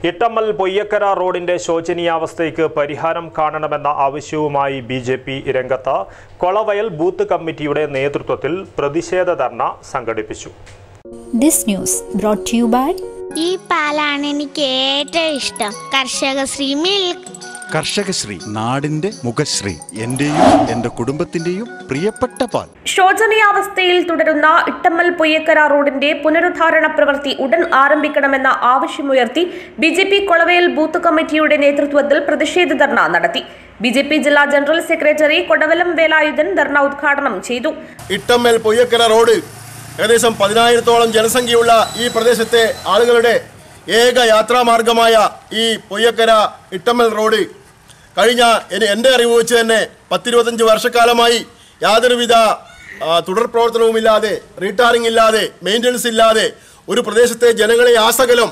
ഇട്ടമ്മൽ പൊയ്യക്കര റോഡിന്റെ ശോചനീയാവസ്ഥയ്ക്ക് പരിഹാരം കാണണമെന്ന ആവശ്യവുമായി ബി ജെ പി രംഗത്ത് കൊളവയൽ ബൂത്ത് കമ്മിറ്റിയുടെ നേതൃത്വത്തിൽ പ്രതിഷേധ ധർണ സംഘടിപ്പിച്ചു This news brought to you by ഈ പാലാണ് എനിക്ക് ഏറ്റവും ഇഷ്ടം കർഷക ശ്രീ മിൽക്ക് കർഷകശ്രീ നാടിന്റെ മുഖശ്രീ എന്റെയും എന്റെ കുടുംബത്തിന്റെയും പ്രിയപ്പെട്ട പാൽ ശോചനീയാവസ്ഥയിൽ തുടരുന്ന ഇട്ടമ്മൽ പൊയ്യക്കര റോഡിന്റെ പുനരുദ്ധാരണ പ്രവൃത്തി ഉടൻ ആരംഭിക്കണമെന്ന ആവശ്യമുയർത്തി B J P Kolavayal booth committee നേതൃത്വത്തിൽ പ്രതിഷേധ ധർണ നടത്തി ബി ജെ പി ജില്ലാ ജനറൽ സെക്രട്ടറി കൊടവലം വേലായുധൻ ധർണ ഉദ്ഘാടനം ചെയ്തു ഇട്ടമ്മൽ പൊയ്യക്കര റോഡ് ഏകദേശം പതിനായിരത്തോളം ജനസംഖ്യയുള്ള ഈ പ്രദേശത്തെ ആളുകളുടെ ഏക യാത്രാമാർഗമായ ഈ പൊയ്യക്കര ഇട്ടമ്മൽ റോഡ് കഴിഞ്ഞ എനി- എൻ്റെ അറിവ് വെച്ച് തന്നെ പത്തിരുപത്തഞ്ച് വർഷക്കാലമായി യാതൊരുവിധ ആ, തുടർ പ്രവർത്തനവുമില്ലാതെ റീടാറിംഗ് ഇല്ലാതെ മെയിൻ്റനൻസ് ഇല്ലാതെ ഒരു പ്രദേശത്തെ ജനങ്ങളെ ആസകലം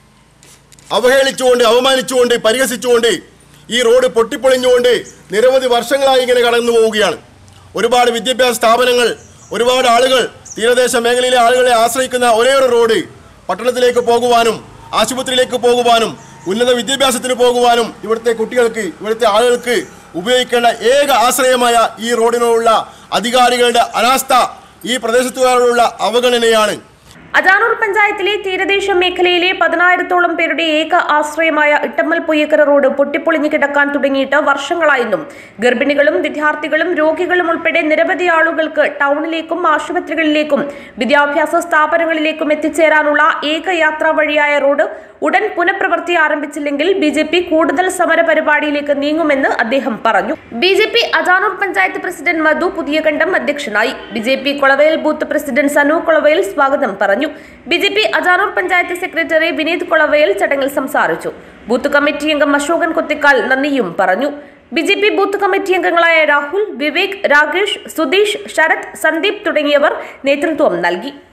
അവഹേളിച്ചുകൊണ്ട് അവമാനിച്ചുകൊണ്ട് പരിഹസിച്ചുകൊണ്ട് ഈ റോഡ് പൊട്ടിപ്പൊളിഞ്ഞുകൊണ്ട് നിരവധി വർഷങ്ങളായി ഇങ്ങനെ കടന്നു പോവുകയാണ് ഒരുപാട് വിദ്യാഭ്യാസ സ്ഥാപനങ്ങൾ ഒരുപാട് ആളുകൾ തീരദേശ മേഖലയിലെ ആളുകളെ ആശ്രയിക്കുന്ന ഒരേ ഒരു റോഡ് പട്ടണത്തിലേക്ക് പോകുവാനും ആശുപത്രിയിലേക്ക് പോകുവാനും ഉന്നത വിദ്യാഭ്യാസത്തിന് പോകുവാനും ഇവിടുത്തെ കുട്ടികൾക്ക് ഇവിടുത്തെ ആളുകൾക്ക് ഉപയോഗിക്കേണ്ട ഏക ആശ്രയമായ ഈ റോഡിനോടുള്ള അധികാരികളുടെ അനാസ്ഥ ഈ പ്രദേശത്തുകാരോടുള്ള അവഗണനയാണ് അജാനൂർ പഞ്ചായത്തിലെ തീരദേശ മേഖലയിലെ പതിനായിരത്തോളം പേരുടെ ഏക ആശ്രയമായ ഇട്ടമ്മൽ പൊയ്യക്കര റോഡ് പൊട്ടിപ്പൊളിഞ്ഞു കിടക്കാൻ തുടങ്ങിയിട്ട് വർഷങ്ങളായെന്നും ഗർഭിണികളും വിദ്യാർത്ഥികളും രോഗികളും ഉൾപ്പെടെ നിരവധി ആളുകൾക്ക് ടൗണിലേക്കും ആശുപത്രികളിലേക്കും വിദ്യാഭ്യാസ സ്ഥാപനങ്ങളിലേക്കും എത്തിച്ചേരാനുള്ള ഏക യാത്രാ വഴിയായ റോഡ് ഉടൻ പുനഃപ്രവൃത്തി ആരംഭിച്ചില്ലെങ്കിൽ ബി ജെ പി കൂടുതൽ സമര പരിപാടിയിലേക്ക് നീങ്ങുമെന്ന് അദ്ദേഹം പറഞ്ഞു B J P Ajanur panchayat president Madhu Puthiyakandam അധ്യക്ഷനായി B J P Kolavayal booth president Sanu Kolavayal സ്വാഗതം പറഞ്ഞു B J P Ajanur panchayat secretary Vineeth Kolavayal ചടങ്ങിൽ സംസാരിച്ചു ബൂത്ത് കമ്മിറ്റി അംഗം അശോകൻ കുത്തിക്കാൽ നന്ദിയും പറഞ്ഞു B J P booth committee അംഗങ്ങളായ രാഹുൽ വിവേക് രാകേഷ് സുധീഷ് ശരത് സന്ദീപ് തുടങ്ങിയവർ നേതൃത്വം നൽകി